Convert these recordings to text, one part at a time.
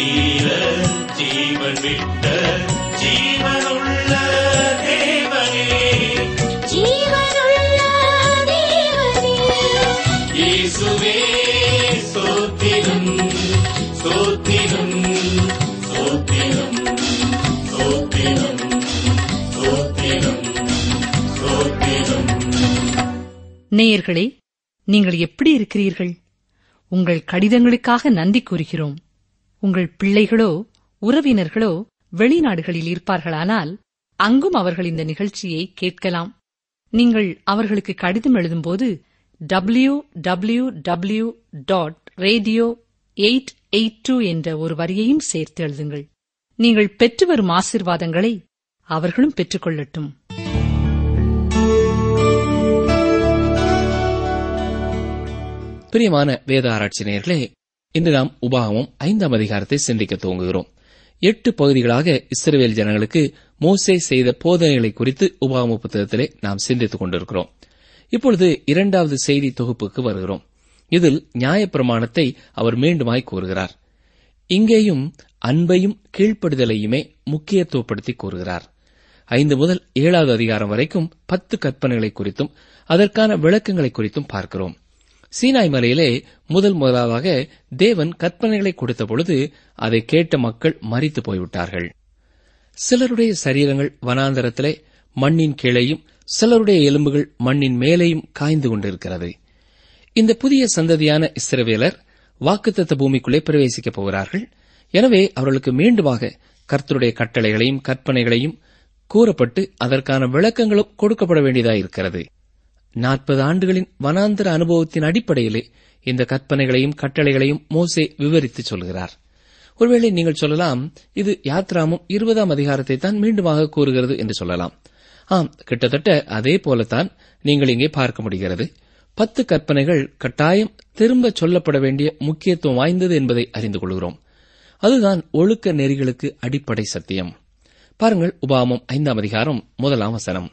தீர ஜீவன் விட்ட ஜீவனுள்ள தேவனே ஜீவனுள்ள தேவனே இயேசுவே ஸ்தோத்திரம் ஸ்தோத்திரம் ஸ்தோத்திரம் ஸ்தோத்திரம் ஸ்தோத்திரம் ஸ்தோத்திரம் நேயர்களே நீங்கள் எப்படி இருக்கிறீர்கள் உங்கள் கடிதங்களுக்காக நன்றி கூறுகிறோம் உங்கள் பிள்ளைகளோ உறவினர்களோ வெளிநாடுகளில் இருப்பார்களானால் அங்கும் அவர்கள் இந்த நிகழ்ச்சியை கேட்கலாம் நீங்கள் அவர்களுக்கு கடிதம் எழுதும்போது W W W dot radio eight eight two என்ற ஒரு வரியையும் சேர்த்து எழுதுங்கள் நீங்கள் பெற்று வரும் ஆசிர்வாதங்களை அவர்களும் பெற்றுக்கொள்ளட்டும் பிரியமான வேத ஆராய்ச்சி நேயர்களே இன்று நாம் உபாகமம் ஐந்தாம் அதிகாரத்தை சிந்திக்க துவங்குகிறோம் எட்டு பகுதிகளாக இஸ்ரவேல் ஜனங்களுக்கு மோசே செய்த போதனைகளை குறித்து உபாகம புத்தகத்திலே நாம் சிந்தித்துக் கொண்டிருக்கிறோம் இப்பொழுது இரண்டாவது செய்தி தொகுப்புக்கு வருகிறோம் இதில் நியாயப்பிரமாணத்தை அவர் மீண்டுமாய் கூறுகிறார் இங்கேயும் அன்பையும் கீழ்ப்படுதலையுமே முக்கியத்துவப்படுத்தி கூறுகிறார் ஐந்து முதல் ஏழாவது அதிகாரம் வரைக்கும் பத்து கற்பனைகளை குறித்தும் அதற்கான விளக்கங்களை குறித்தும் பார்க்கிறோம் சீனாய் மலையிலே முதல் முதலாவதாக தேவன் கற்பனைகளை கொடுத்த பொழுது அதை கேட்ட மக்கள் மறித்து போய்விட்டார்கள் சிலருடைய சரீரங்கள் வனாந்தரத்திலே மண்ணின் கீழேயும் சிலருடைய எலும்புகள் மண்ணின் மேலேயும் காய்ந்து கொண்டிருக்கிறது இந்த புதிய சந்ததியான இஸ்ரவேலர் வாக்குத்தத்த பூமிக்குள்ளே பிரவேசிக்கப் போகிறார்கள் எனவே அவர்களுக்கு மீண்டுமாக கர்த்தருடைய கட்டளைகளையும் கற்பனைகளையும் கூறப்பட்டு அதற்கான விளக்கங்களும் கொடுக்கப்பட வேண்டியதாயிருக்கிறது நாற்பது ஆண்டுகளின் வனாந்தர அனுபவத்தின் அடிப்படையிலே இந்த கற்பனைகளையும் கட்டளைகளையும் மோசே விவரித்து சொல்கிறார் ஒருவேளை நீங்கள் சொல்லலாம் இது யாத்ராமும் இருபதாம் அதிகாரத்தை தான் மீண்டுமாக கூறுகிறது என்று சொல்லலாம் ஆம் கிட்டத்தட்ட அதே போலத்தான் நீங்கள் இங்கே பார்க்க முடிகிறது பத்து கற்பனைகள் கட்டாயம் திரும்ப சொல்லப்பட வேண்டிய முக்கியத்துவம் வாய்ந்தது என்பதை அறிந்து கொள்கிறோம் அதுதான் ஒழுக்க நெறிகளுக்கு அடிப்படை சத்தியம் பாருங்கள் உபாமம் ஐந்தாம் அதிகாரம் முதலாம் வசனம்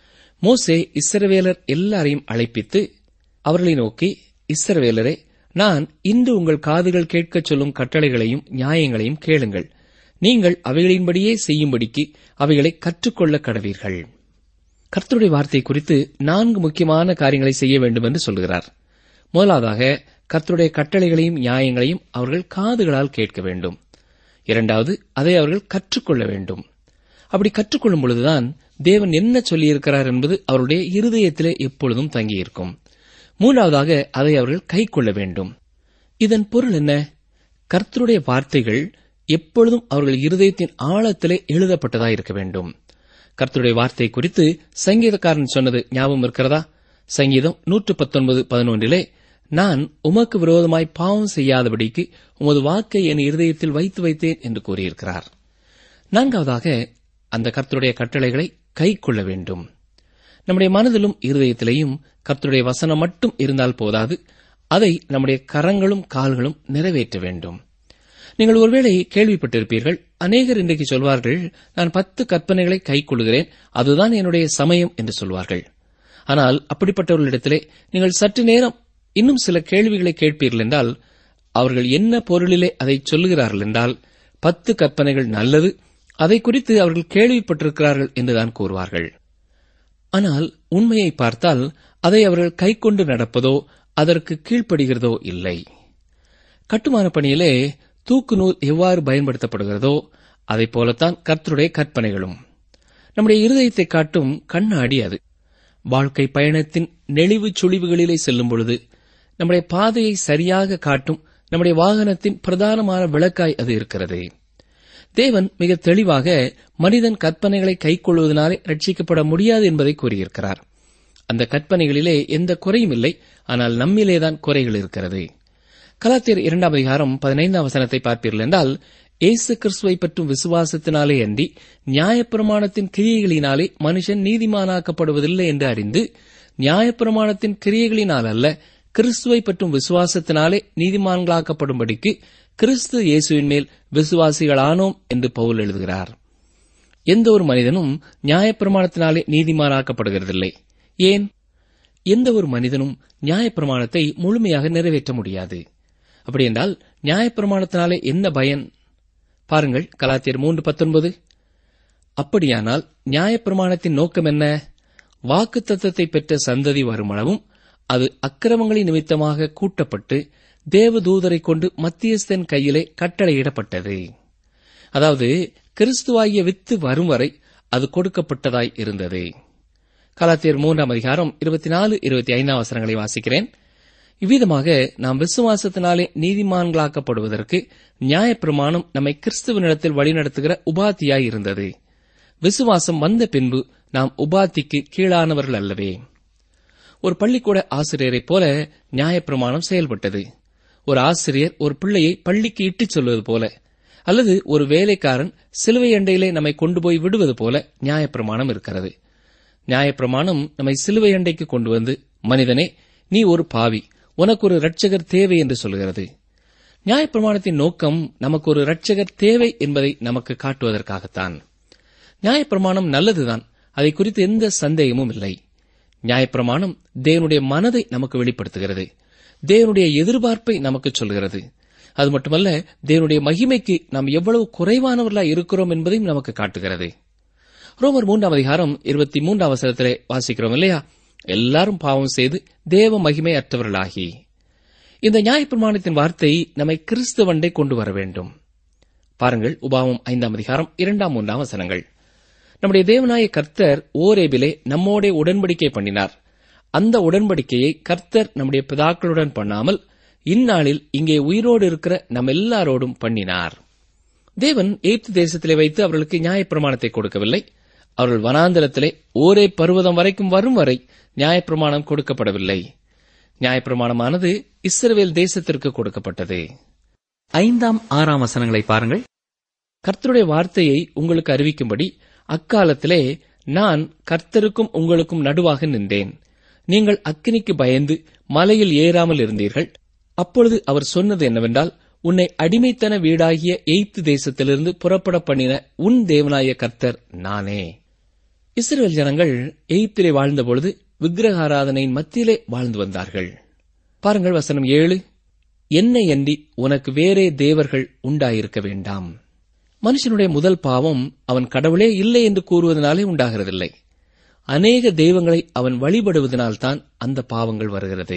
மோசே இஸ்ரவேலர் எல்லாரையும் அழைப்பித்து அவர்களை நோக்கி இஸ்ரவேலரே நான் இன்று உங்கள் காதுகள் கேட்கச் சொல்லும் கட்டளைகளையும் நியாயங்களையும் கேளுங்கள் நீங்கள் அவைகளின்படியே செய்யும்படிக்கு அவைகளை கற்றுக்கொள்ள கடவீர்கள் கர்த்தருடைய வார்த்தை குறித்து நான்கு முக்கியமான காரியங்களை செய்ய வேண்டும் என்று சொல்கிறார் முதலாவதாக கர்த்தருடைய கட்டளைகளையும் நியாயங்களையும் அவர்கள் காதுகளால் கேட்க வேண்டும் இரண்டாவது அதை அவர்கள் கற்றுக்கொள்ள வேண்டும் அப்படி கற்றுக்கொள்ளும் பொழுதுதான் தேவன் என்ன சொல்லியிருக்கிறார் என்பது அவருடைய இருதயத்திலே எப்பொழுதும் தங்கியிருக்கும் மூன்றாவதாக அதை அவர்கள் கைக்கொள்ள வேண்டும் இதன் பொருள் என்ன கர்த்தருடைய வார்த்தைகள் எப்பொழுதும் அவர்கள் இருதயத்தின் ஆழத்திலே எழுதப்பட்டதா இருக்க வேண்டும் கர்த்தருடைய வார்த்தை குறித்து சங்கீதக்காரன் சொன்னது ஞாபகம் இருக்கிறதா சங்கீதம் நூற்று பத்தொன்பது பதினொன்றிலே நான் உமக்கு விரோதமாய் பாவம் செய்யாதபடிக்கு உமது வாக்கை என் இருதயத்தில் வைத்து வைத்தேன் என்று கூறியிருக்கிறார் நான்காவதாக அந்த கர்த்தருடைய கட்டளைகளை கை கொள்ள வேண்டும் நம்முடைய மனதிலும் இருதயத்திலேயும் கர்த்தருடைய வசனம் மட்டும் இருந்தால் போதாது அதை நம்முடைய கரங்களும் கால்களும் நிறைவேற்ற வேண்டும் நீங்கள் ஒருவேளை கேள்விப்பட்டிருப்பீர்கள் அநேகர் இன்றைக்கு சொல்வார்கள் நான் பத்து கற்பனைகளை கை கொள்கிறேன் அதுதான் என்னுடைய சமயம் என்று சொல்வார்கள் ஆனால் அப்படிப்பட்டவர்களிடத்திலே நீங்கள் சற்று நேரம் இன்னும் சில கேள்விகளை கேட்பீர்கள் என்றால் அவர்கள் என்ன பொருளிலே அதை சொல்லுகிறார்கள் என்றால் பத்து கற்பனைகள் நல்லது அதை குறித்து அவர்கள் கேள்விப்பட்டிருக்கிறார்கள் என்றுதான் கூறுவார்கள் ஆனால் உண்மையை பார்த்தால் அதை அவர்கள் கைக்கொண்டு நடப்பதோ அதற்கு கீழ்ப்படுகிறதோ இல்லை கட்டுமான பணியிலே தூக்கு நூல் எவ்வாறு பயன்படுத்தப்படுகிறதோ அதைப் போலத்தான் கர்த்தருடைய கற்பனைகளும் நம்முடைய இருதயத்தை காட்டும் கண்ணாடி அது வாழ்க்கை பயணத்தின் நெளிவு சுழிவுகளிலே செல்லும் பொழுது நம்முடைய பாதையை சரியாக காட்டும் நம்முடைய வாகனத்தின் பிரதானமான விளக்காய் அது இருக்கிறது தேவன் மிக தெளிவாக மனிதன் கற்பனைகளை கைக்கொள்வதனாலே ரட்சிக்கப்பட முடியாது என்பதை கூறியிருக்கிறார் அந்த கற்பனைகளிலே எந்த குறையும் இல்லை ஆனால் நம்மிலேதான் குறைகள் இருக்கிறது கலாத்தியர் இரண்டாம் அதிகாரம் பதினைந்தாம் வசனத்தை பார்ப்பீர்கள் என்றால் இயேசு கிறிஸ்துவை பற்றும் விசுவாசத்தினாலே அன்றி நியாயப்பிரமாணத்தின் கிரியைகளினாலே மனுஷன் நீதிமானாக்கப்படுவதில்லை என்று அறிந்து நியாயப்பிரமாணத்தின் கிரியைகளினால் அல்ல கிறிஸ்துவை பற்றும் விசுவாசத்தினாலே நீதிமான்களாக்கப்படும்படிக்கு கிறிஸ்து இயேசுவின் மேல் விசுவாசிகளானோம் என்று பவுல் எழுதுகிறார் எந்த ஒரு மனிதனும் நியாயப்பிரமாணத்தினாலே நீதிமானாக்கப்படுகிறதில்லை ஏன் எந்த ஒரு மனிதனும் நியாயப்பிரமாணத்தை முழுமையாக நிறைவேற்ற முடியாது அப்படியென்றால் நியாயப்பிரமாணத்தினாலே என்ன பயன் பாருங்கள் கலாத்தியர் மூன்று பத்தொன்பது அப்படியானால் நியாயப்பிரமாணத்தின் நோக்கம் என்ன வாக்கு தத்தத்தை பெற்ற சந்ததி வருமளவும் அது அக்கிரமங்களின் நிமித்தமாக கூட்டப்பட்டு தேவதூதரை கொண்டு மத்தியஸ்தன் கையிலே கட்டளையிடப்பட்டது அதாவது கிறிஸ்துவாகிய வித்து வரும் வரை அது கொடுக்கப்பட்டதாய் இருந்தது கலாத்தியர் மூன்றாம் அதிகாரம் இருபத்தி நாலு இருபத்தி ஐந்தாம் வசனங்களை வாசிக்கிறேன் இவ்விதமாக நாம் விசுவாசத்தினாலே நீதிமான்களாக்கப்படுவதற்கு நியாயப்பிரமாணம் நம்மை கிறிஸ்துவனிடத்தில் வழிநடத்துகிற உபாத்தியாய் இருந்தது விசுவாசம் வந்த பின்பு நாம் உபாத்திக்கு கீழானவர்கள் அல்லவே ஒரு பள்ளிக்கூட ஆசிரியரைப் போல நியாயப்பிரமாணம் செயல்பட்டது ஒரு ஆசிரியர் ஒரு பிள்ளையை பள்ளிக்கு இட்டுச் சொல்வது போல அல்லது ஒரு வேலைக்காரன் சிலுவை அண்டையிலே நம்மை கொண்டு போய் விடுவது போல நியாயப்பிரமாணம் இருக்கிறது நியாயப்பிரமாணம் நம்மை சிலுவை அண்டைக்கு கொண்டு வந்து மனிதனே நீ ஒரு பாவி உனக்கு ஒரு இரட்சகர் தேவை என்று சொல்கிறது நியாயப்பிரமாணத்தின் நோக்கம் நமக்கு ஒரு இரட்சகர் தேவை என்பதை நமக்கு காட்டுவதற்காகத்தான் நியாயப்பிரமாணம் நல்லதுதான் அதை குறித்து எந்த சந்தேகமும் இல்லை நியாயப்பிரமாணம் தேவனுடைய மனதை நமக்கு வெளிப்படுத்துகிறது தேவனுடைய எதிர்பார்ப்பை நமக்கு சொல்கிறது அது மட்டுமல்ல தேவனுடைய மகிமைக்கு நாம் எவ்வளவு குறைவானவர்களாய் இருக்கிறோம் என்பதையும் நமக்கு காட்டுகிறது ரோமர் மூன்றாம் அதிகாரம் இருபத்தி மூன்றாம் அவசரத்திலே வாசிக்கிறோம் இல்லையா எல்லாரும் பாவம் செய்து தேவ மகிமை அற்றவர்களாகி இந்த நியாயப்பிரமாணத்தின் வார்த்தை நம்மை கிறிஸ்துவண்டை கொண்டு வர வேண்டும் பாருங்கள் உபாவம் ஐந்தாம் அதிகாரம் இரண்டாம் மூன்றாம் வசனங்கள் நம்முடைய தேவனாய கர்த்தர் ஓரேபிலே நம்மோடே உடன்படிக்கை பண்ணினார் அந்த உடன்படிக்கையை கர்த்தர் நம்முடைய பிதாக்களுடன் பண்ணாமல் இந்நாளில் இங்கே உயிரோடு இருக்கிற நம் எல்லாரோடும் பண்ணினார் தேவன் எய்ப்து தேசத்திலே வைத்து அவர்களுக்கு நியாயப்பிரமாணத்தை கொடுக்கவில்லை அவர்கள் வனாந்தரத்திலே ஓரே பருவதம் வரைக்கும் வரும் வரை நியாயப்பிரமாணம் கொடுக்கப்படவில்லை நியாயப்பிரமாணமானது இஸ்ரவேல் தேசத்திற்கு கொடுக்கப்பட்டது ஐந்தாம் ஆறாம் வசனங்களை பாருங்கள் கர்த்தருடைய வார்த்தையை உங்களுக்கு அறிவிக்கும்படி அக்காலத்திலே நான் கர்த்தருக்கும் உங்களுக்கும் நடுவாக நின்றேன் நீங்கள் அக்கினிக்கு பயந்து மலையில் ஏறாமல் இருந்தீர்கள் அப்பொழுது அவர் சொன்னது என்னவென்றால் உன்னை அடிமைத்தன வீடாகிய எய்த்து தேசத்திலிருந்து புறப்பட பண்ணின உன் தேவனாய கர்த்தர் நானே இஸ்ரேல் ஜனங்கள் எகிப்திலே வாழ்ந்தபொழுது விக்கிரகாராதனையின் மத்தியிலே வாழ்ந்து வந்தார்கள் பாருங்கள் வசனம் ஏழு என்னை அன்றி உனக்கு வேறே தேவர்கள் உண்டாயிருக்க வேண்டாம் மனுஷனுடைய முதல் பாவம் அவன் கடவுளே இல்லை என்று கூறுவதனாலே உண்டாகிறதில்லை அநேக தெய்வங்களை அவன் வழிபடுவதனால்தான் அந்த பாவங்கள் வருகிறது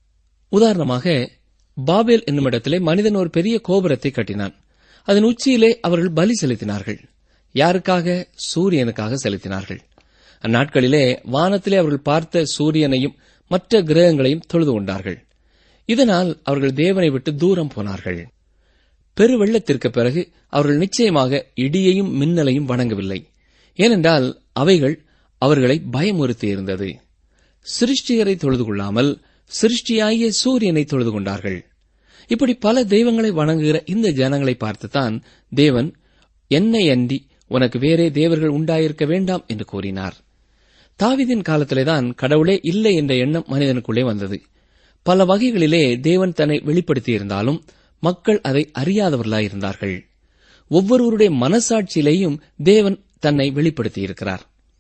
உதாரணமாக பாபேல் என்னும் இடத்திலே மனிதன் ஒரு பெரிய கோபுரத்தை கட்டினான் அதன் உச்சியிலே அவர்கள் பலி செலுத்தினார்கள் யாருக்காக சூரியனுக்காக செலுத்தினார்கள் அந்நாட்களிலே வானத்திலே அவர்கள் பார்த்த சூரியனையும் மற்ற கிரகங்களையும் தொழுது கொண்டார்கள் இதனால் அவர்கள் தேவனை விட்டு தூரம் போனார்கள் பெருவெள்ளத்திற்கு பிறகு அவர்கள் நிச்சயமாக இடியையும் மின்னலையும் வணங்கவில்லை ஏனென்றால் அவைகள் அவர்களை பயமுறுத்தியிருந்தது சிருஷ்டிகரை தொழுது கொள்ளாமல் சிருஷ்டியாகிய சூரியனை தொழுது கொண்டார்கள் இப்படி பல தெய்வங்களை வணங்குகிற இந்த ஜனங்களை பார்த்துத்தான் தேவன் என்னை அன்றி உனக்கு வேறே தேவர்கள் உண்டாயிருக்க வேண்டாம் என்று கூறினார் தாவிதின் காலத்திலேதான் கடவுளே இல்லை என்ற எண்ணம் மனிதனுக்குள்ளே வந்தது பல வகைகளிலே தேவன் தன்னை வெளிப்படுத்தியிருந்தாலும் மக்கள் அதை அறியாதவர்களாயிருந்தார்கள் ஒவ்வொருவருடைய மனசாட்சியிலேயும் தேவன் தன்னை வெளிப்படுத்தியிருக்கிறார்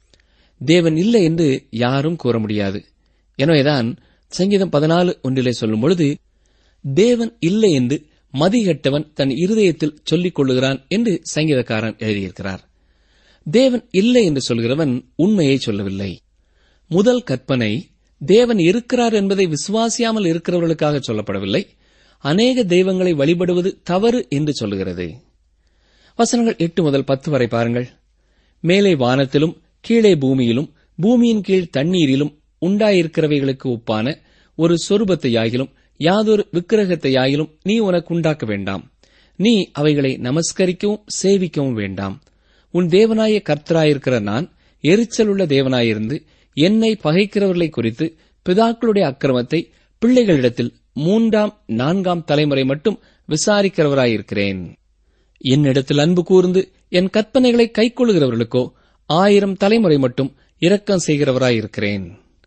தேவன் இல்லை என்று யாரும் கூற முடியாது எனவேதான் சங்கீதம் பதினாலு ஒன்றிலே சொல்லும் பொழுது தேவன் இல்லை என்று மதிகெட்டவன் தன் இருதயத்தில் சொல்லிக் கொள்ளுகிறான் என்று சங்கீதக்காரன் எழுதியிருக்கிறார் தேவன் இல்லை என்று சொல்கிறவன் உண்மையை சொல்லவில்லை முதல் கற்பனை தேவன் இருக்கிறார் என்பதை விசுவாசியாமல் இருக்கிறவர்களுக்காக சொல்லப்படவில்லை அநேக தெய்வங்களை வழிபடுவது தவறு என்று சொல்லுகிறது வசனங்கள் எட்டு முதல் பத்து வரை பாருங்கள் மேலே வானத்திலும் கீழே பூமியிலும் பூமியின் கீழ் தண்ணீரிலும் உண்டாயிருக்கிறவைகளுக்கு ஒப்பான ஒரு சொரூபத்தையாகிலும் யாதொரு விக்கிரகத்தையாகிலும் நீ உனக்கு உண்டாக்க வேண்டாம் நீ அவைகளை நமஸ்கரிக்கவும் சேவிக்கவும் வேண்டாம் உன் தேவனாய கர்த்தராயிருக்கிற நான் எரிச்சலுள்ள தேவனாயிருந்து என்னை பகைக்கிறவர்களை குறித்து பிதாக்களுடைய அக்கிரமத்தை பிள்ளைகளிடத்தில் மூன்றாம் நான்காம் தலைமுறை மட்டும் விசாரிக்கிறவராயிருக்கிறேன் என்னிடத்தில் அன்பு கூர்ந்து என் கற்பனைகளை கைக்கொள்கிறவர்களுக்கோ ஆயிரம் தலைமுறை மட்டும் இரக்கம் செய்கிறவராயிருக்கிறேன்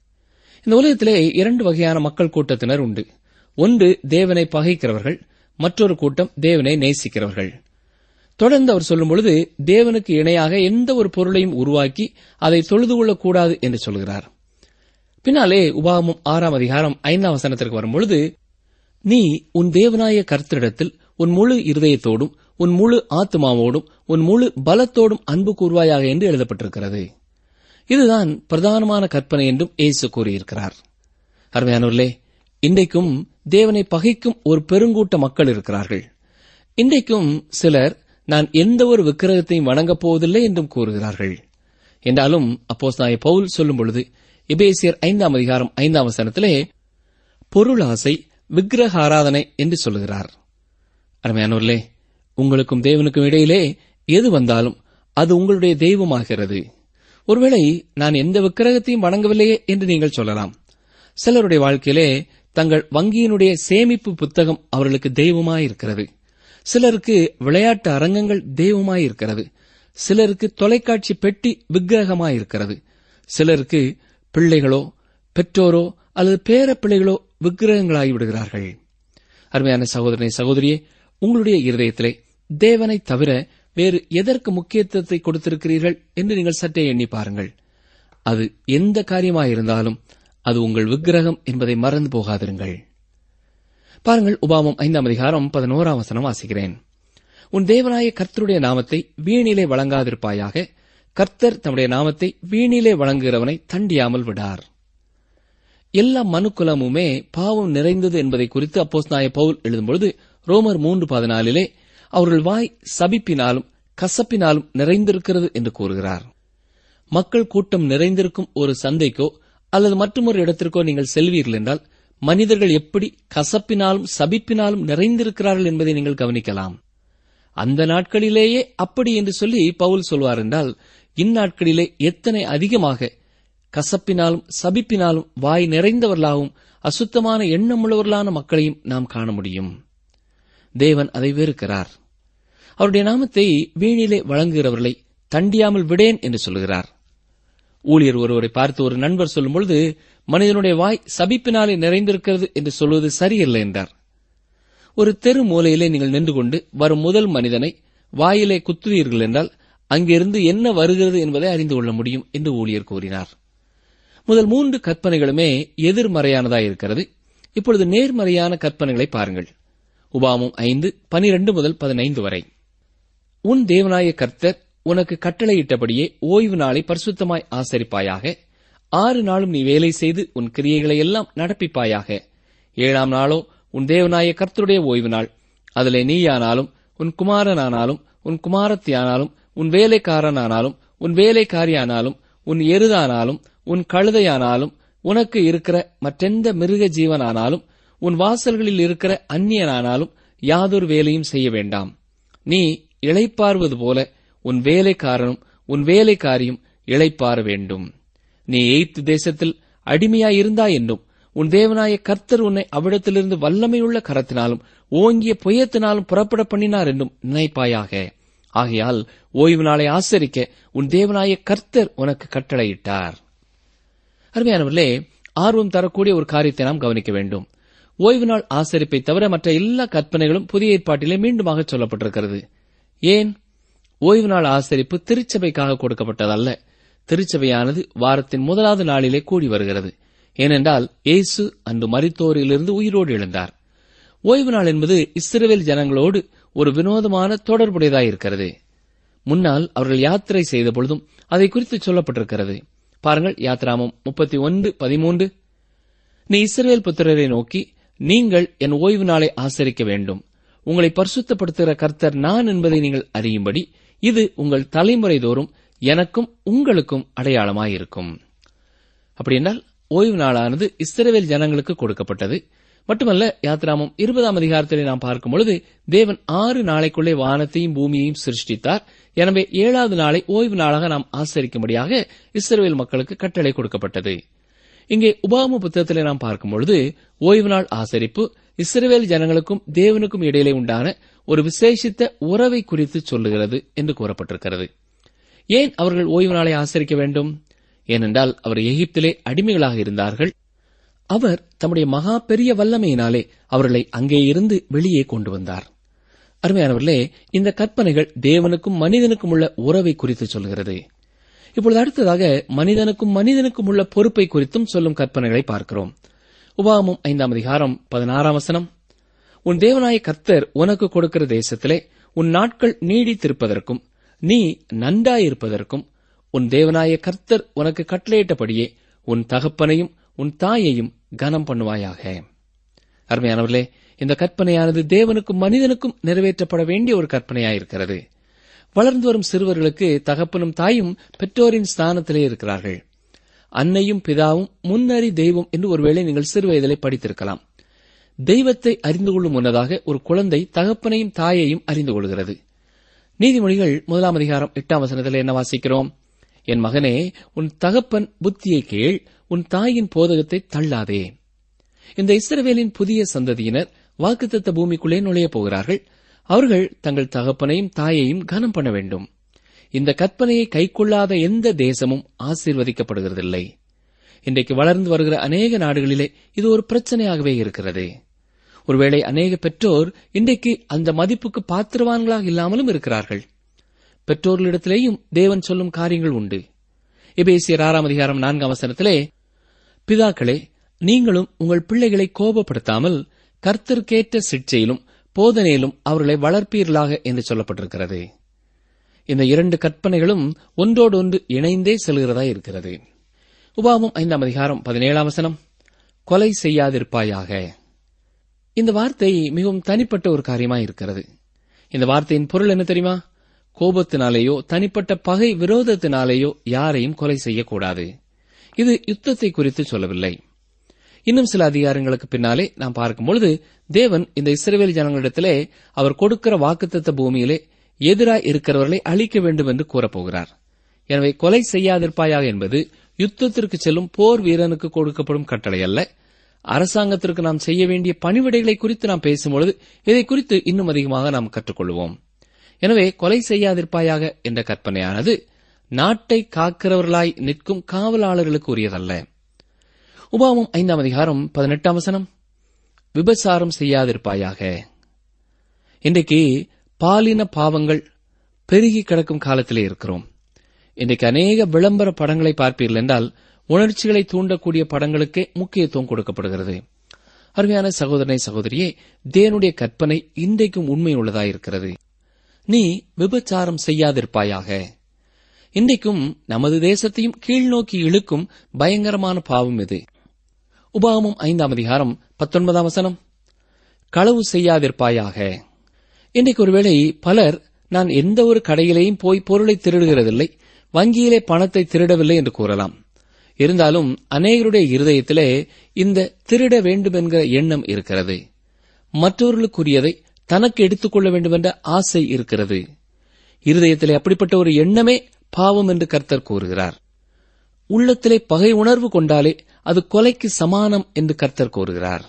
இந்த உலகத்திலே இரண்டு வகையான மக்கள் கூட்டத்தினர் உண்டு ஒன்று தேவனை பகைக்கிறவர்கள் மற்றொரு கூட்டம் தேவனை நேசிக்கிறவர்கள் தொடர்ந்து அவர் சொல்லும் பொழுது தேவனுக்கு இணையாக எந்த ஒரு பொருளையும் உருவாக்கி அதை தொழுது கொள்ளக்கூடாது என்று சொல்கிறார் பின்னாலே உபாகமும் ஆறாம் அதிகாரம் ஐந்தாம் வசனத்திற்கு வரும்பொழுது நீ உன் தேவனாய கர்த்தரிடத்தில் உன் முழு இருதயத்தோடும் உன் முழு ஆத்மாவோடும் உன் முழு பலத்தோடும் அன்பு கூர்வாயாக என்று எழுதப்பட்டிருக்கிறது இதுதான் பிரதானமான கற்பனை என்றும் இயேசு கூறியிருக்கிறார் அருமையானவர்களே இன்றைக்கும் தேவனை பகைக்கும் ஒரு பெருங்கூட்ட மக்கள் இருக்கிறார்கள் இன்றைக்கும் சிலர் நான் எந்த ஒரு விக்கிரகத்தையும் வணங்கப் போவதில்லை என்றும் கூறுகிறார்கள் என்றாலும் அப்போஸ் நாய பவுல் சொல்லும் பொழுது எபேசியர் ஐந்தாம் அதிகாரம் ஐந்தாம் வசனத்திலே பொருளாசை விக்கிரக ஆராதனை என்று சொல்லுகிறார் அருமையானவர்களே உங்களுக்கும் தேவனுக்கும் இடையிலே எது வந்தாலும் அது உங்களுடைய தெய்வமாகிறது ஒருவேளை நான் எந்த விக்கிரகத்தையும் வணங்கவில்லையே என்று நீங்கள் சொல்லலாம் சிலருடைய வாழ்க்கையிலே தங்கள் வங்கியினுடைய சேமிப்பு புத்தகம் அவர்களுக்கு தெய்வமாயிருக்கிறது சிலருக்கு விளையாட்டு அரங்கங்கள் தெய்வமாயிருக்கிறது சிலருக்கு தொலைக்காட்சி பெட்டி விக்கிரகமாயிருக்கிறது சிலருக்கு பிள்ளைகளோ பெற்றோரோ அல்லது பேர பிள்ளைகளோ விக்கிரகங்களாகி விடுகிறார்கள் அருமையான சகோதரனை சகோதரியே உங்களுடைய இருதயத்திலே தேவனை தவிர வேறு எதற்கு முக்கியத்துவத்தை கொடுத்திருக்கிறீர்கள் என்று நீங்கள் சற்றே எண்ணி பாருங்கள் அது எந்த காரியமாயிருந்தாலும் அது உங்கள் விக்கிரகம் என்பதை மறந்து போகாதிருங்கள் பாருங்கள் உபாமம் ஐந்தாம் அதிகாரம் பதினோராம் வசனம் வாசிக்கிறேன் உன் தேவனாய கர்த்தருடைய நாமத்தை வீணிலே வழங்காதிருப்பாயாக கர்த்தர் தம்முடைய நாமத்தை வீணிலே வழங்குகிறவனை தண்டியாமல் விடார் எல்லா மனுக்குலமுமே பாவம் நிறைந்தது என்பதை குறித்து அப்போஸ் நாய பவுல் எழுதும்பொழுது ரோமர் மூன்று பதினாலிலே அவர்கள் வாய் சபிப்பினாலும் கசப்பினாலும் நிறைந்திருக்கிறது என்று கூறுகிறார் மக்கள் கூட்டம் நிறைந்திருக்கும் ஒரு சந்தைக்கோ அல்லது மற்றொரு இடத்திற்கோ நீங்கள் செல்வீர்கள் என்றால் மனிதர்கள் எப்படி கசப்பினாலும் சபிப்பினாலும் நிறைந்திருக்கிறார்கள் என்பதை நீங்கள் கவனிக்கலாம் அந்த நாட்களிலேயே அப்படி என்று சொல்லி பவுல் சொல்வார் என்றால் இந்நாட்களிலே எத்தனை அதிகமாக கசப்பினாலும் சபிப்பினாலும் வாய் நிறைந்தவர்களாகவும் அசுத்தமான எண்ணமுள்ளவர்களான மக்களையும் நாம் காண முடியும் தேவன் அதை வெறுக்கிறார் அவருடைய நாமத்தை வீணிலே வழங்குகிறவர்களை தண்டியாமல் விடேன் என்று சொல்கிறார் ஊழியர் ஒருவரை பார்த்து ஒரு நண்பர் சொல்லும்பொழுது மனிதனுடைய வாய் சபிப்பினாலே நிறைந்திருக்கிறது என்று சொல்வது சரியல்ல என்றார் ஒரு தெரு மூலையிலே நீங்கள் நின்று கொண்டு வரும் முதல் மனிதனை வாயிலே குத்துவீர்கள் என்றால் அங்கிருந்து என்ன வருகிறது என்பதை அறிந்து கொள்ள முடியும் என்று ஊழியர் கூறினார் முதல் மூன்று கற்பனைகளுமே எதிர்மறையானதாய் இருக்கிறது இப்பொழுது நேர்மறையான கற்பனைகளை பாருங்கள் உபாமம் ஐந்து பனிரெண்டு முதல் பதினைந்து வரை உன் தேவனாய கர்த்தர் உனக்கு கட்டளையிட்டபடியே ஓய்வு நாளை பரிசுத்தமாய் ஆசரிப்பாயாக ஆறு நாளும் நீ வேலை செய்து உன் கிரியைகளை எல்லாம் நடப்பிப்பாயாக ஏழாம் நாளோ உன் தேவனாய கர்த்தருடைய ஓய்வு நாள் அதிலே நீயானாலும் உன் குமாரனானாலும் உன் குமாரத்தியானாலும் உன் வேலைக்காரனானாலும் உன் வேலைக்காரியானாலும் உன் எருதானாலும் உன் கழுதையானாலும் உனக்கு இருக்கிற மற்றெந்த மிருக ஜீவனானாலும் உன் வாசல்களில் இருக்கிற அந்நியனானாலும் யாதொரு வேலையும் செய்ய வேண்டாம் நீ இளைப்பாறுவது போல உன் வேலைக்காரனும் உன் வேலைக்காரியும் இளைப்பாற வேண்டும் நீ எய்த்து தேசத்தில் அடிமையாயிருந்தாய் என்றும் உன் தேவனாய கர்த்தர் உன்னை அவ்விடத்திலிருந்து வல்லமையுள்ள கரத்தினாலும் ஓங்கிய புயத்தினாலும் புறப்பட பண்ணினார் என்றும் நினைப்பாயாக ஆகையால் ஓய்வு நாளை ஆசரிக்க உன் தேவனாய கர்த்தர் உனக்கு கட்டளையிட்டார் அருமையானவர்களே ஆர்வம் தரக்கூடிய ஒரு காரியத்தை நாம் கவனிக்க வேண்டும் ஓய்வு நாள் ஆசரிப்பை தவிர மற்ற எல்லா கற்பனைகளும் புதிய ஏற்பாட்டிலே மீண்டுமாக சொல்லப்பட்டிருக்கிறது ஏன் ஓய்வு நாள் ஆசரிப்பு திருச்சபைக்காக கொடுக்கப்பட்டதல்ல திருச்சபையானது வாரத்தின் முதலாவது நாளிலே கூடி வருகிறது ஏனென்றால் இயேசு அன்று மரித்தோரிலிருந்து உயிரோடு எழுந்தார் ஓய்வு நாள் என்பது இஸ்ரவேல் ஜனங்களோடு ஒரு வினோதமான தொடர்புடையதாயிருக்கிறது முன்னால் அவர்கள் யாத்திரை செய்த பொழுதும் அதை குறித்து சொல்லப்பட்டிருக்கிறது பாருங்கள் யாத்ராமம் முப்பத்தி ஒன்று பதிமூன்று நீ இஸ்ரவேல் புத்திரரை நோக்கி நீங்கள் என் ஓய்வு நாளை ஆசரிக்க வேண்டும் உங்களை பரிசுத்தப்படுத்துகிற கர்த்தர் நான் என்பதை நீங்கள் அறியும்படி இது உங்கள் தலைமுறை தோறும் எனக்கும் உங்களுக்கும் அடையாளமாயிருக்கும் அப்படியென்றால் ஓய்வு நாளானது இஸ்ரவேல் ஜனங்களுக்கு கொடுக்கப்பட்டது மட்டுமல்ல யாத்ராமம் இருபதாம் அதிகாரத்திலே நாம் பார்க்கும் பொழுது தேவன் ஆறு நாளைக்குள்ளே வானத்தையும் பூமியையும் சிருஷ்டித்தார் எனவே ஏழாவது நாளை ஓய்வு நாளாக நாம் ஆசரிக்கும்படியாக இஸ்ரவேல் மக்களுக்கு கட்டளை கொடுக்கப்பட்டது இங்கே உபாம புத்தகத்திலே நாம் பார்க்கும் பொழுது ஓய்வு நாள் ஆசரிப்பு இஸ்ரவேல் ஜனங்களுக்கும் தேவனுக்கும் இடையிலே உண்டான ஒரு விசேஷித்த உறவை குறித்து சொல்லுகிறது என்று கூறப்பட்டிருக்கிறது ஏன் அவர்கள் ஓய்வு நாளை ஆசரிக்க வேண்டும் ஏனென்றால் அவர் எகிப்திலே அடிமைகளாக இருந்தார்கள் அவர் தம்முடைய மகா பெரிய வல்லமையினாலே அவர்களை அங்கே இருந்து வெளியே கொண்டு வந்தார் அருமையானவர்களே இந்த கற்பனைகள் தேவனுக்கும் மனிதனுக்கும் உள்ள உறவை குறித்து சொல்கிறது இப்பொழுது அடுத்ததாக மனிதனுக்கும் மனிதனுக்கும் உள்ள பொறுப்பை குறித்தும் சொல்லும் கற்பனைகளை பார்க்கிறோம் உபாகமம் ஐந்தாம் அதிகாரம் பதினாறாம் வசனம் உன் தேவனாய கர்த்தர் உனக்கு கொடுக்கிற தேசத்திலே உன் நாட்கள் நீடித்திருப்பதற்கும் நீ நன்றாயிருப்பதற்கும் உன் தேவனாய கர்த்தர் உனக்கு கட்டளையிட்டபடியே உன் தகப்பனையும் உன் தாயையும் கனம் பண்ணுவாயாக அருமையானவர்களே இந்த கற்பனையானது தேவனுக்கும் மனிதனுக்கும் நிறைவேற்றப்பட வேண்டிய ஒரு கற்பனையாயிருக்கிறது வளர்ந்து வரும் சிறுவர்களுக்கு தகப்பனும் தாயும் பெற்றோரின் ஸ்தானத்திலே இருக்கிறார்கள் அன்னையும் பிதாவும் முன்னறி தெய்வம் என்று ஒருவேளை நீங்கள் சிறு வயதிலே படித்திருக்கலாம் தெய்வத்தை அறிந்து கொள்ளும் முன்னதாக ஒரு குழந்தை தகப்பனையும் தாயையும் அறிந்து கொள்கிறது நீதிமொழிகள் முதலாம் அதிகாரம் எட்டாம் வசனத்தில் என்ன வாசிக்கிறோம் என் மகனே உன் தகப்பன் புத்தியை கேள் உன் தாயின் போதகத்தை தள்ளாதே இந்த இஸ்ரவேலின் புதிய சந்ததியினர் வாக்குத்தத்த பூமிக்குள்ளே நுழையப் போகிறார்கள் அவர்கள் தங்கள் தகப்பனையும் தாயையும் கனம் பண்ண வேண்டும் இந்த கற்பனையை கைக்கொள்ளாத எந்த தேசமும் ஆசீர்வதிக்கப்படுகிறதில்லை இன்றைக்கு வளர்ந்து வருகிற அநேக நாடுகளிலே இது ஒரு பிரச்சனையாகவே இருக்கிறது ஒருவேளை அநேக பெற்றோர் இன்றைக்கு அந்த மதிப்புக்கு பாத்திரவான்களாக இல்லாமலும் இருக்கிறார்கள் பெற்றோர்களிடத்திலேயும் தேவன் சொல்லும் காரியங்கள் உண்டு எபேசியர் ஆறாம் அதிகாரம் நான்காம் வசனத்திலே பிதாக்களே நீங்களும் உங்கள் பிள்ளைகளை கோபப்படுத்தாமல் கர்த்தருக்கேற்ற சிக்ஷையிலும் போதனையிலும் அவர்களை வளர்ப்பீர்களாக என்று சொல்லப்பட்டிருக்கிறது இந்த இரண்டு கற்பனைகளும் ஒன்றோடொன்று இணைந்தே செல்கிறதா இருக்கிறது உபாமம் ஐந்தாம் அதிகாரம் பதினேழாம் வசனம் கொலை செய்யாதிருப்பாயாக இந்த வார்த்தை மிகவும் தனிப்பட்ட ஒரு காரியமாய் இருக்கிறது இந்த வார்த்தையின் பொருள் என்ன தெரியுமா கோபத்தினாலேயோ தனிப்பட்ட பகை விரோதத்தினாலேயோ யாரையும் கொலை செய்யக்கூடாது இது யுத்தத்தை குறித்து சொல்லவில்லை இன்னும் சில அதிகாரங்களுக்கு பின்னாலே நாம் பார்க்கும்பொழுது தேவன் இந்த இஸ்ரவேல் ஜனங்களிடத்திலே அவர் கொடுக்கிற வாக்குத்தத்த பூமியிலே எதிராய் இருக்கிறவர்களை அழிக்க வேண்டும் என்று கூறப்போகிறார் எனவே கொலை செய்யாதிருப்பாயாக என்பது யுத்தத்திற்கு செல்லும் போர் வீரனுக்கு கொடுக்கப்படும் கட்டளை அல்ல அரசாங்கத்திற்கு நாம் செய்ய வேண்டிய பணிவிடைகளை குறித்து நாம் பேசும்பொழுது இதை குறித்து இன்னும் அதிகமாக நாம் கற்றுக்கொள்வோம் எனவே கொலை செய்யாதிருப்பாயாக என்ற கற்பனையானது நாட்டை காக்கிறவர்களாய் நிற்கும் காவலாளர்களுக்கு உரியதல்ல உபாமம் ஐந்தாம் அதிகாரம் பதினெட்டாம் வசனம் விபசாரம் செய்யாதிருப்பாயாக இன்றைக்கு பாலின பாவங்கள் பெருகி கிடக்கும் காலத்திலே இருக்கிறோம் இன்றைக்கு அநேக விளம்பர படங்களை பார்ப்பீர்கள் என்றால் உணர்ச்சிகளை தூண்டக்கூடிய படங்களுக்கே முக்கியத்துவம் கொடுக்கப்படுகிறது அருமையான சகோதரனை சகோதரியே தேவனுடைய கற்பனை இன்றைக்கும் உண்மை உள்ளதாயிருக்கிறது நீ விபச்சாரம் செய்யாதிருப்பாயாக இன்றைக்கும் நமது தேசத்தையும் கீழ்நோக்கி இழுக்கும் பயங்கரமான பாவம் இது உபாகமம் ஐந்தாம் அதிகாரம் பத்தொன்பதாம் வசனம் களவு செய்யாதிருப்பாயாக இன்றைக்கு ஒருவேளை பலர் நான் எந்த ஒரு கடையிலேயும் போய் பொருளை திருடுகிறதில்லை வங்கியிலே பணத்தை திருடவில்லை என்று கூறலாம் இருந்தாலும் அநேகருடைய இருதயத்திலே இந்த திருட வேண்டும் என்கிற எண்ணம் இருக்கிறது மற்றவர்களுக்குரியதை தனக்கு எடுத்துக்கொள்ள வேண்டும் என்ற ஆசை இருக்கிறது இருதயத்திலே அப்படிப்பட்ட ஒரு எண்ணமே பாவம் என்று கர்த்தர் கூறுகிறார் உள்ளத்திலே பகை உணர்வு கொண்டாலே அது கொலைக்கு சமானம் என்று கர்த்தர் கூறுகிறார்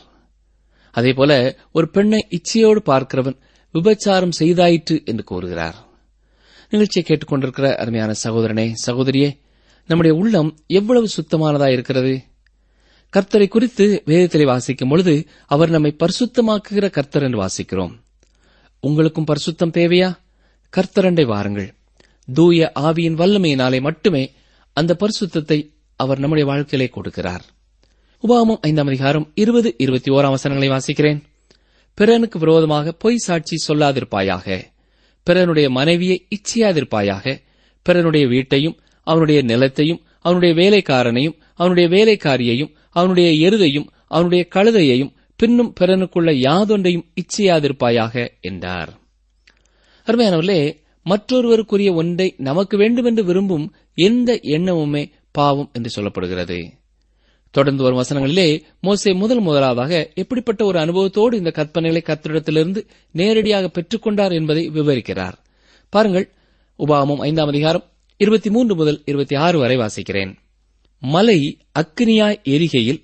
அதேபோல ஒரு பெண்ணை இச்சையோடு பார்க்கிறவன் விபச்சாரம் செய்தாயிற்று என்று கூறுகிறார் நிகழ்ச்சியை கேட்டுக்கொண்டிருக்கிற அருமையான சகோதரனே சகோதரியே நம்முடைய உள்ளம் எவ்வளவு சுத்தமானதா இருக்கிறது கர்த்தரை குறித்து வேதத்திலே வாசிக்கும் பொழுது அவர் நம்மை பரிசுத்தமாக்குகிற கர்த்தர் என்று வாசிக்கிறோம் உங்களுக்கும் பரிசுத்தம் தேவையா கர்த்தரண்டை வாருங்கள் தூய ஆவியின் வல்லமையினாலே மட்டுமே அந்த பரிசுத்தத்தை அவர் நம்முடைய வாழ்க்கையிலே கொடுக்கிறார் உபாமம் ஐந்தாம் அதிகாரம் இருபது இருபத்தி ஓராம் வசனங்களை வாசிக்கிறேன் பிறனுக்கு விரோதமாக பொய் சாட்சி சொல்லாதிருப்பாயாக பிறனுடைய மனைவியை இச்சையாதிருப்பாயாக பிறனுடைய வீட்டையும் அவனுடைய நிலத்தையும் அவனுடைய வேலைக்காரனையும் அவனுடைய வேலைக்காரியையும் அவனுடைய எருதையும் அவனுடைய கழுதையையும் பின்னும் பிறனுக்குள்ள யாதொன்றையும் இச்சையாதிருப்பாயாக என்றார் அருமையானவர்களே மற்றொருவருக்குரிய ஒன்றை நமக்கு வேண்டுமென்று விரும்பும் எந்த எண்ணமுமே பாவம் என்று சொல்லப்படுகிறது தொடர்ந்து வரும் வசனங்களிலே மோசே முதல் முதலாவதாக எப்படிப்பட்ட ஒரு அனுபவத்தோடு இந்த கற்பனைகளை கத்திரிடத்திலிருந்து நேரடியாக பெற்றுக்கொண்டார் என்பதை விவரிக்கிறார் பாருங்கள் உபாகமம் ஐந்தாம் அதிகாரம் இருபத்தி மூன்று முதல் இருபத்தி ஆறு வரை வாசிக்கிறேன் மலை அக்கினியாய் எரிகையில்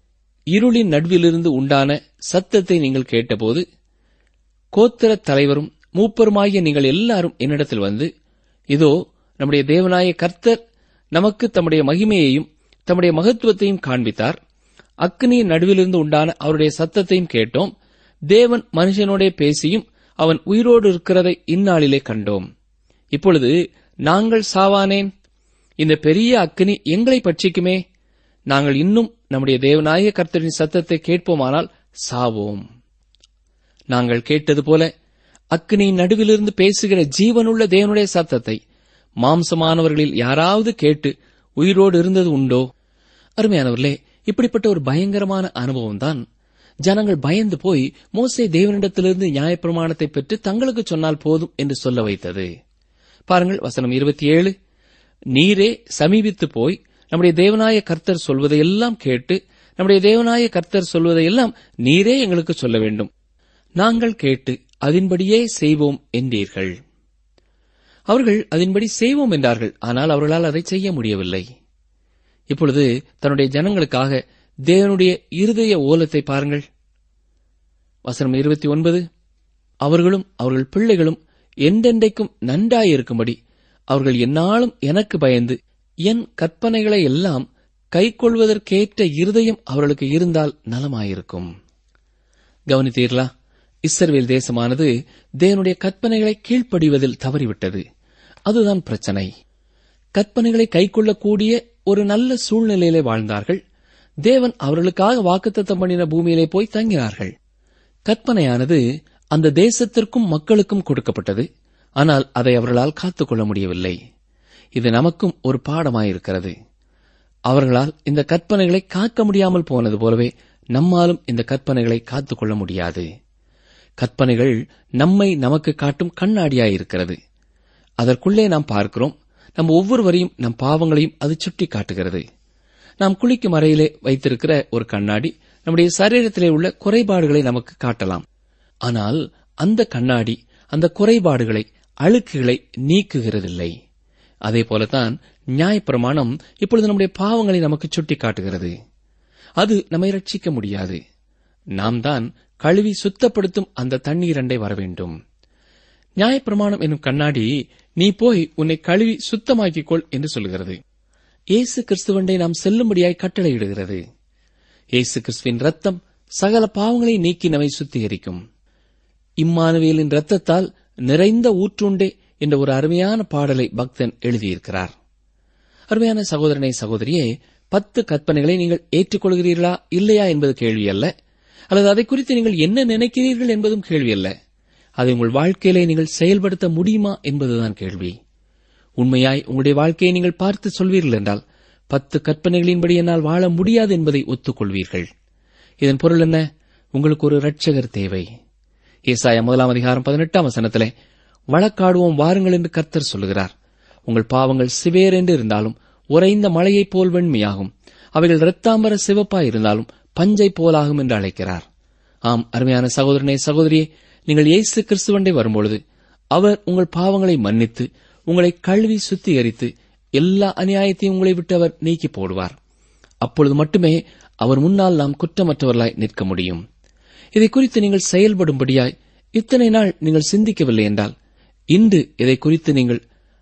இருளின் நடுவிலிருந்து உண்டான சத்தத்தை நீங்கள் கேட்டபோது கோத்திர தலைவரும் மூப்பருமாகிய நீங்கள் எல்லாரும் என்னிடத்தில் வந்து இதோ நம்முடைய தேவனாய கர்த்தர் நமக்கு தம்முடைய மகிமையையும் தம்முடைய மகத்துவத்தையும் காண்பித்தார் அக்னியின் நடுவிலிருந்து உண்டான அவருடைய சத்தத்தையும் கேட்டோம் தேவன் மனுஷனோடே பேசியும் அவன் உயிரோடு இருக்கிறதை இந்நாளிலே கண்டோம் இப்பொழுது நாங்கள் சாவானேன் இந்த பெரிய அக்னி எங்களை பட்சிக்குமே நாங்கள் இன்னும் நம்முடைய தேவநாயக கர்த்தரின் சத்தத்தை கேட்போமானால் சாவோம் நாங்கள் கேட்டது போல அக்கினியின் நடுவிலிருந்து பேசுகிற ஜீவனுள்ள தேவனுடைய சத்தத்தை மாம்சமானவர்களில் யாராவது கேட்டு உயிரோடு இருந்தது உண்டோ அருமையானவர்களே இப்படிப்பட்ட ஒரு பயங்கரமான அனுபவம்தான் ஜனங்கள் பயந்து போய் மோசே தேவனிடத்திலிருந்து நியாயப்பிரமாணத்தை பெற்று தங்களுக்கு சொன்னால் போதும் என்று சொல்ல வைத்தது பாருங்கள் வசனம் இருபத்தி ஏழு நீரே சமீபித்து போய் நம்முடைய தேவனாய கர்த்தர் சொல்வதையெல்லாம் கேட்டு நம்முடைய தேவனாய கர்த்தர் சொல்வதையெல்லாம் நீரே எங்களுக்கு சொல்ல வேண்டும் நாங்கள் கேட்டு அதன்படியே செய்வோம் என்றீர்கள் அவர்கள் அதன்படி செய்வோம் என்றார்கள் ஆனால் அவர்களால் அதை செய்ய முடியவில்லை இப்பொழுது தன்னுடைய ஜனங்களுக்காக தேவனுடைய இருதய ஓலத்தை பாருங்கள் வசனம் இருபத்தி ஒன்பது அவர்களும் அவர்கள் பிள்ளைகளும் என்றென்றைக்கும் நன்றாயிருக்கும்படி அவர்கள் எந்நாளும் எனக்கு பயந்து என் கற்பனைகளை எல்லாம் கைக்கொள்வதற்கேற்ற இருதயம் அவர்களுக்கு இருந்தால் நலமாயிருக்கும் கவனித்தீர்களா இஸ்ரவேல் தேசமானது தேவனுடைய கற்பனைகளை கீழ்ப்படிவதில் தவறிவிட்டது அதுதான் பிரச்சனை கற்பனைகளை கைக்கொள்ளக்கூடிய ஒரு நல்ல சூழ்நிலையிலே வாழ்ந்தார்கள் தேவன் அவர்களுக்காக வாக்குத்தத்தம் பண்ணின பூமியிலே போய் தங்கினார்கள் கற்பனையானது அந்த தேசத்திற்கும் மக்களுக்கும் கொடுக்கப்பட்டது ஆனால் அதை அவர்களால் காத்துக்கொள்ள முடியவில்லை இது நமக்கும் ஒரு பாடமாயிருக்கிறது அவர்களால் இந்த கற்பனைகளை காக்க முடியாமல் போனது போலவே நம்மாலும் இந்த கற்பனைகளை காத்துக்கொள்ள முடியாது கற்பனைகள் நம்மை நமக்கு காட்டும் கண்ணாடியாயிருக்கிறது அதற்குள்ளே நாம் பார்க்கிறோம் நம் ஒவ்வொருவரையும் நம் பாவங்களையும் அது சுட்டி காட்டுகிறது நாம் குளிக்கும் அறையிலே வைத்திருக்கிற ஒரு கண்ணாடி நம்முடைய சரீரத்திலே உள்ள குறைபாடுகளை நமக்கு காட்டலாம் ஆனால் அந்த கண்ணாடி அந்த குறைபாடுகளை அழுக்குகளை நீக்குகிறதில்லை அதே போலத்தான் நியாயப்பிரமாணம் இப்பொழுது நம்முடைய பாவங்களை நமக்கு சுட்டி காட்டுகிறது அது நம்மை ரட்சிக்க முடியாது நாம் தான் கழுவி சுத்தப்படுத்தும் அந்த தண்ணீரண்டை வர வேண்டும் நியாயப்பிரமாணம் என்னும் கண்ணாடி நீ போய் உன்னை கழுவி சுத்தமாக்கிக் கொள் என்று சொல்கிறது இயேசு கிறிஸ்துவண்டை நாம் செல்லும்படியாய் கட்டளையிடுகிறது இயேசு கிறிஸ்துவின் ரத்தம் சகல பாவங்களை நீக்கி நம்மை சுத்திகரிக்கும் இம்மானுவேலின் ரத்தத்தால் நிறைந்த ஊற்றுண்டே என்ற ஒரு அருமையான பாடலை பக்தன் எழுதியிருக்கிறார் அருமையான சகோதரனை சகோதரியே பத்து கற்பனைகளை நீங்கள் ஏற்றுக்கொள்கிறீர்களா இல்லையா என்பது கேள்வி அல்ல அல்லது அதை குறித்து நீங்கள் என்ன நினைக்கிறீர்கள் என்பதும் கேள்வி அல்ல அதை உங்கள் வாழ்க்கையிலே நீங்கள் செயல்படுத்த முடியுமா என்பதுதான் கேள்வி உண்மையாய் உங்களுடைய வாழ்க்கையை நீங்கள் பார்த்து சொல்வீர்கள் என்றால் பத்து கற்பனைகளின்படி என்னால் வாழ முடியாது என்பதை ஒத்துக்கொள்வீர்கள் இதன் பொருள் என்ன உங்களுக்கு ஒரு இரட்சகர் தேவை ஏசாயா முதலாம் அதிகாரம் பதினெட்டாம் வசனத்திலே வழக்காடுவோம் வாருங்கள் என்று கர்த்தர் சொல்லுகிறார் உங்கள் பாவங்கள் சிவேர் என்று இருந்தாலும் உறைந்த மழையைப் போல் வெண்மையாகும் அவைகள் இரத்தாம்பர சிவப்பாய் இருந்தாலும் பஞ்சை போலாகும் என்று அழைக்கிறார் ஆம் அருமையான சகோதரனே சகோதரியே நீங்கள் இயேசு கிறிஸ்துவண்டை வரும்பொழுது அவர் உங்கள் பாவங்களை மன்னித்து உங்களை கழுவி சுத்திகரித்து எல்லா அநியாயத்தையும் உங்களை விட்டு அவர் நீக்கி போடுவார் அப்பொழுது மட்டுமே அவர் முன்னால் நாம் குற்றமற்றவர்களாய் நிற்க முடியும் இதை குறித்து நீங்கள் செயல்படும்படியாய் இத்தனை நாள் நீங்கள் சிந்திக்கவில்லை என்றால் இன்று இதை குறித்து நீங்கள்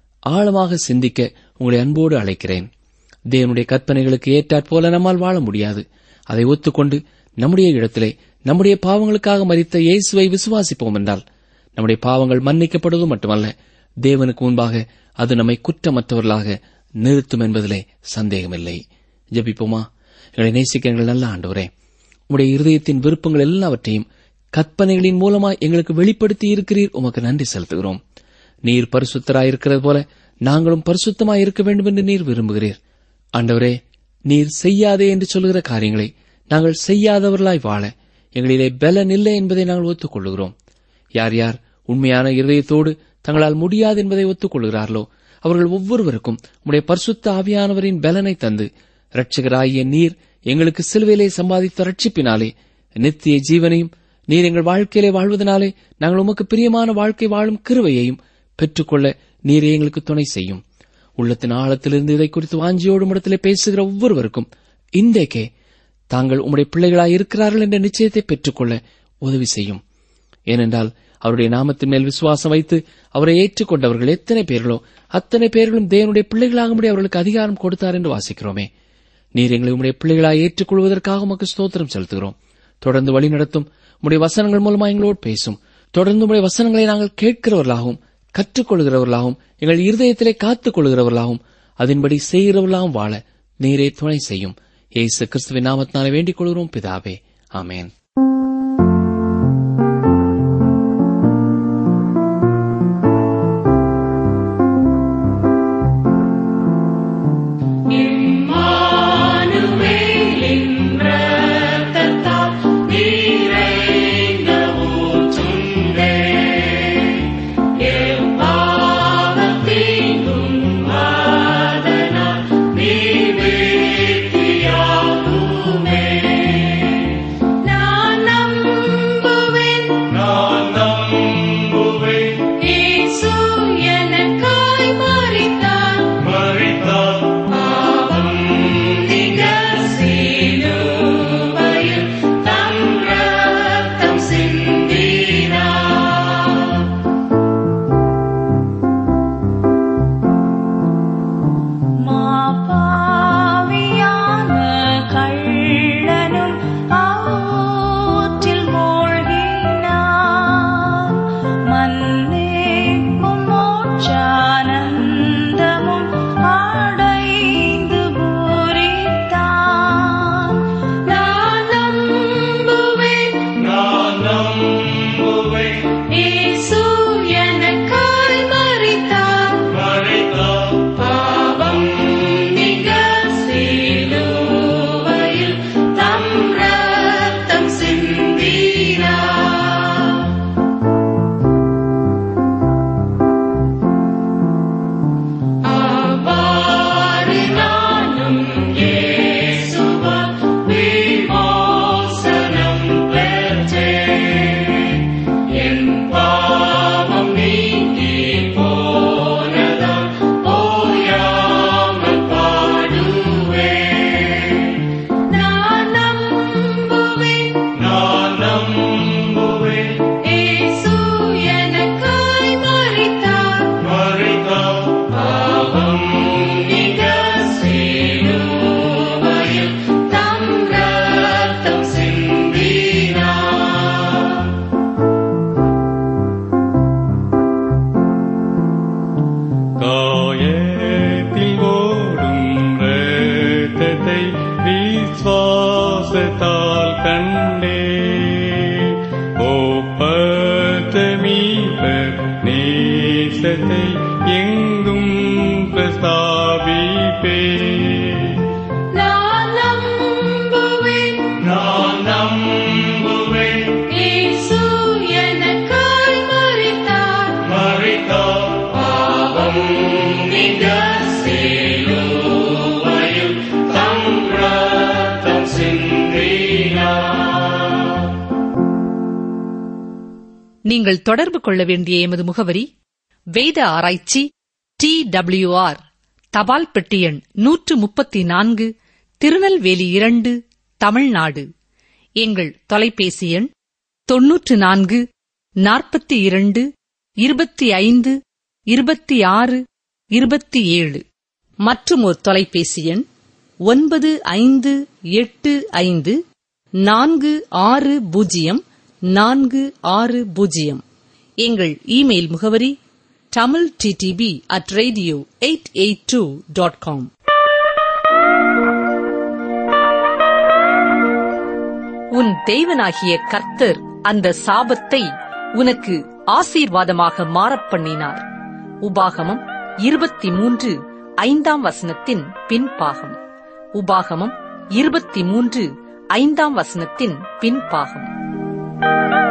ஆழமாக சிந்திக்க உங்களை அன்போடு அழைக்கிறேன் தேவனுடைய கற்பனைகளுக்கு ஏற்றாற்போல நம்மால் வாழ முடியாது அதை ஒத்துக்கொண்டு நம்முடைய இடத்திலே நம்முடைய பாவங்களுக்காக மறித்த இயேசுவை விசுவாசிப்போம் என்றால் நம்முடைய பாவங்கள் மன்னிக்கப்படுவது மட்டுமல்ல தேவனுக்கு முன்பாக அது நம்மை குற்றமற்றவர்களாக நிறுத்தும் என்பதிலே சந்தேகமில்லை ஜெபிப்போமா எங்களை நேசிக்க எங்கள் நல்ல ஆண்டவரே உம்முடைய இருதயத்தின் விருப்பங்கள் எல்லாவற்றையும் கற்பனைகளின் மூலமாய் எங்களுக்கு வெளிப்படுத்தி இருக்கிறீர் உமக்கு நன்றி செலுத்துகிறோம் நீர் பரிசுத்தராயிருக்கிறது போல நாங்களும் பரிசுத்தமாய் இருக்க வேண்டும் என்று நீர் விரும்புகிறீர் ஆண்டவரே நீர் செய்யாதே என்று சொல்லுகிற காரியங்களை நாங்கள் செய்யாதவர்களாய் வாழ எங்களிலே பலன் இல்லை என்பதை நாங்கள் ஒத்துக்கொள்கிறோம் யார் யார் உண்மையான இருதயத்தோடு தங்களால் முடியாது என்பதை ஒத்துக்கொள்கிறார்களோ அவர்கள் ஒவ்வொருவருக்கும் உம்முடைய பரிசுத்த ஆவியானவரின் பலனை தந்து இரட்சகராகிய நீர் எங்களுக்கு சிலுவையிலே சம்பாதித்த ரட்சிப்பினாலே நித்திய ஜீவனையும் நீர் எங்கள் வாழ்க்கையிலே வாழ்வதனாலே நாங்கள் உமக்கு பிரியமான வாழ்க்கை வாழும் கிருவையையும் பெற்றுக்கொள்ள நீரே எங்களுக்கு துணை செய்யும் உள்ளத்தின் ஆழத்திலிருந்து இதை குறித்து வாஞ்சியோடு இடத்திலே பேசுகிற ஒவ்வொருவருக்கும் இன்றைக்கே தாங்கள் உம்முடைய பிள்ளைகளாய் இருக்கிறார்கள் என்ற நிச்சயத்தை பெற்றுக்கொள்ள உதவி செய்யும் ஏனென்றால் அவருடைய நாமத்தின் மேல் விசுவாசம் வைத்து அவரை ஏற்றுக்கொண்டவர்கள் எத்தனை பேர்களோ அத்தனை பேர்களும் தேவனுடைய பிள்ளைகளாகும்படி அவர்களுக்கு அதிகாரம் கொடுத்தார் என்று வாசிக்கிறோமே நீர் எங்களை உம்முடைய பிள்ளைகளாய் ஏற்றுக்கொள்வதற்காக உமக்கு ஸ்தோத்திரம் செலுத்துகிறோம் தொடர்ந்து வழி நடத்தும் உம்முடைய வசனங்கள் மூலமா எங்களோடு பேசும் தொடர்ந்து உம்முடைய வசனங்களை நாங்கள் கேட்கிறவர்களாகவும் கற்றுக்கொள்கிறவர்களாகவும் எங்கள் இருதயத்திலே காத்துக் கொள்கிறவர்களாகவும் அதன்படி செய்கிறவர்களாகவும் வாழ நீரே துணை செய்யும் ஏசு கிறிஸ்துவின் நாமத்தினாலே வேண்டிக் கொள்கிறோம் பிதாவே ஆமேன் சுவிசேஷத்தை எங்கும் பிரஸ்தாபிப்பே நான் நம்புவேன் நான் நம்புவேன் இயேசு எனக்காய் மரித்தார் மறித்தார் பாவம் நீங்க சிலுவையில் தம் ரத்தம் சிந்தினார் நீங்கள் தொடர்பு கொள்ள வேண்டிய எமது முகவரி வேத ஆராய்ச்சி டி ஆர் தபால் பெட்டி எண் நூற்று முப்பத்தி நான்கு திருநெல்வேலி இரண்டு தமிழ்நாடு எங்கள் தொலைபேசி எண் தொன்னூற்று நான்கு நாற்பத்தி இரண்டு இருபத்தி ஐந்து இருபத்தி ஆறு இருபத்தி ஏழு மற்றும் ஒரு தொலைபேசி எண் ஒன்பது ஐந்து எட்டு ஐந்து நான்கு ஆறு பூஜ்ஜியம் நான்கு ஆறு பூஜ்ஜியம் எங்கள் இமெயில் முகவரி Tamil DTP at radio eight eight two dot com உன் தேவனாகிய கர்த்தர் அந்த சாபத்தை உனக்கு ஆசீர்வாதமாக மாறப் பண்ணினார் உபாகமம் இருபத்தி மூன்று ஐந்தாம் வசனத்தின் பின்பாகம் உபாகமம் இருபத்தி மூன்று ஐந்தாம் வசனத்தின் பின்பாகம்